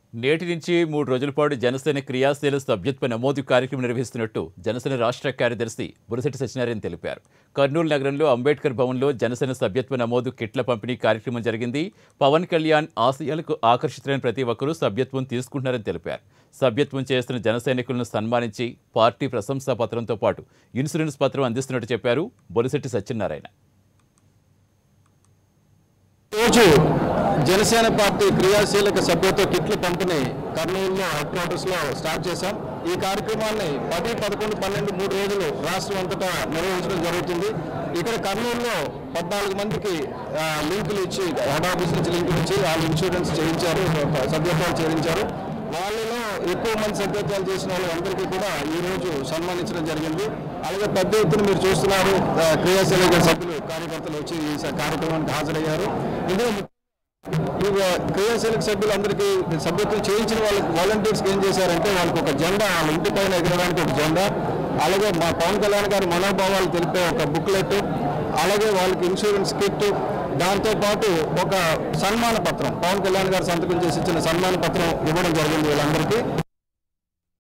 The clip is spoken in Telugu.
నేటి నుంచి మూడు రోజుల పాటు జనసేన క్రియాశీల సభ్యత్వ నమోదు కార్యక్రమం నిర్వహిస్తున్నట్టు జనసేన రాష్ట్ర కార్యదర్శి బురశెట్టి సత్యనారాయణ తెలిపారు కర్నూలు నగరంలో అంబేద్కర్ భవన్లో జనసేన సభ్యత్వ నమోదు కిట్ల పంపిణీ కార్యక్రమం జరిగింది పవన్ కళ్యాణ్ ఆశయాలకు ఆకర్షితులైన ప్రతి ఒక్కరూ సభ్యత్వం తీసుకుంటున్నారని తెలిపారు సభ్యత్వం చేస్తున్న జన సైనికులను సన్మానించి పార్టీ ప్రశంసా పత్రంతో పాటు ఇన్సూరెన్స్ పత్రం అందిస్తున్నట్టు చెప్పారు బొలిశెట్టి సత్యనారాయణ రోజు జనసేన పార్టీ క్రియాశీలక సభ్యత్వ కిట్లు పంపిణీ కర్నూలులో హెడ్ క్వార్టర్స్ లో స్టార్ట్ చేశాం ఈ కార్యక్రమాన్ని పది పదకొండు పన్నెండు మూడు రోజులు రాష్ట్రం అంతటా నిర్వహించడం జరుగుతుంది ఇక్కడ కర్నూలులో పద్నాలుగు మందికి ఆ, లింకులు ఇచ్చి హెడ్ ఆఫీస్ నుంచి లింకులు ఇచ్చి వాళ్ళు ఇన్సూరెన్స్ చేయించారు సభ్యత్వాలు చేయించారు వాళ్ళలో ఎక్కువ మంది సభ్యత్వాలు చేసిన వాళ్ళందరికీ కూడా ఈ రోజు సన్మానించడం జరిగింది అలాగే పెద్ద ఎత్తున మీరు చూస్తున్నారు ఆ, క్రియాశీలక సభ్యులు కార్యకర్తలు వచ్చి ఈ స- కార్యక్రమానికి హాజరయ్యారు ఇందులో ము- ఈ క్రియాశీలక సభ్యులందరికీ సభ్యత్వం చేయించిన వాళ్ళకి వాలంటీర్స్కి ఏం చేశారంటే వాళ్ళకి ఒక జెండా వాళ్ళ ఇంటి పైన ఎగరడానికి ఒక జెండా అలాగే మా పవన్ కళ్యాణ్ గారి మనోభావాలు తెలిపే ఒక బుక్లెట్ అలాగే వాళ్ళకి ఇన్సూరెన్స్ కిట్ దాంతోపాటు ఒక సన్మాన పత్రం పవన్ కళ్యాణ్ గారు సంతకం చేసి ఇచ్చిన సన్మాన పత్రం ఇవ్వడం జరిగింది వీళ్ళందరికీ